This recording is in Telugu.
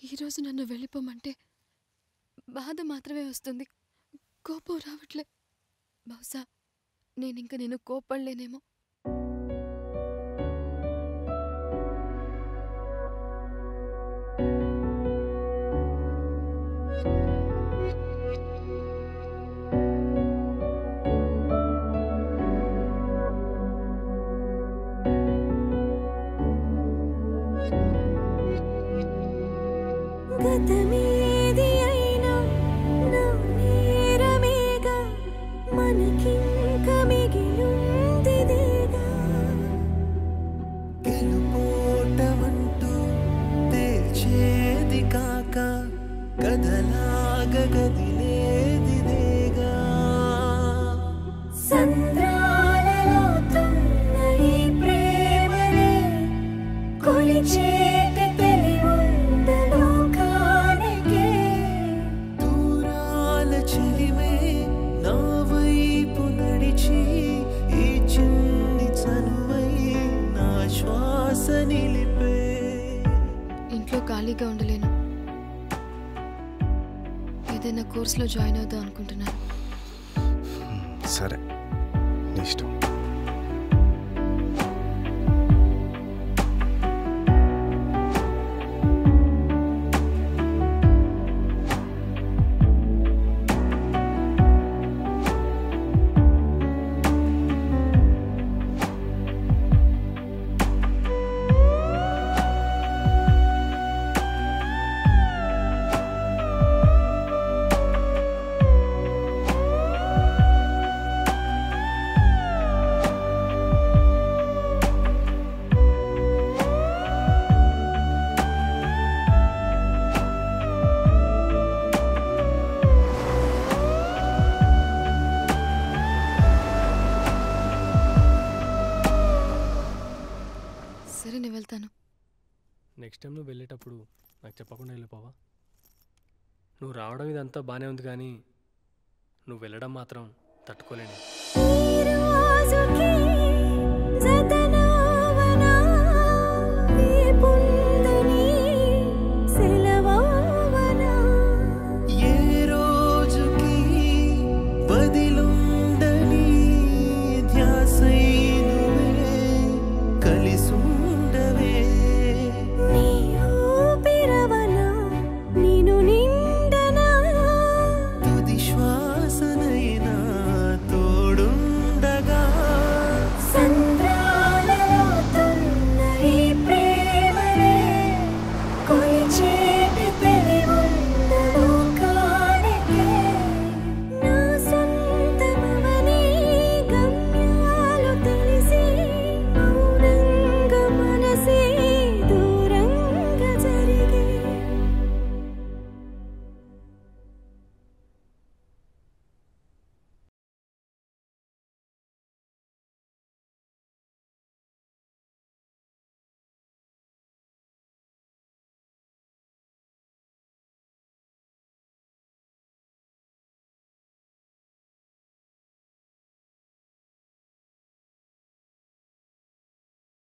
ఈరోజు నన్ను వెళ్ళిపోమంటే బాధ మాత్రమే వస్తుంది కోపం రావట్లే బహుశా నేనింక నేను కోపడలేనేమో గతమేది అయినా నా నేరమేగా మనకింక మిగిలుందిదేగా గెలుపోటమంటూ తేల్చేది కాక కథలాగ గదిలేదిదేగా సంద్రాలలో తున్న ఈ ప్రేమనే కొలిచేటి తెలివుంద లోకానికే దూరాల చెలిమే నా వైపు నడిచి ఈ చిన్ని చనువై నా శ్వాస నిలిపే ఇంట్లో ఖాళీగా ఉండలేను ఏదైనా కోర్సులో జాయిన్ అవుదాం అనుకుంటున్నాను సరే నీ ఇష్టం సరే నేను వెళ్తాను నెక్స్ట్ టైం నువ్వు వెళ్ళేటప్పుడు నాకు చెప్పకుండా వెళ్ళిపోవా నువ్వు రావడం ఇదంతా బాగానే ఉంది కానీ నువ్వు వెళ్ళడం మాత్రం తట్టుకోలేను ఈ రోజుకి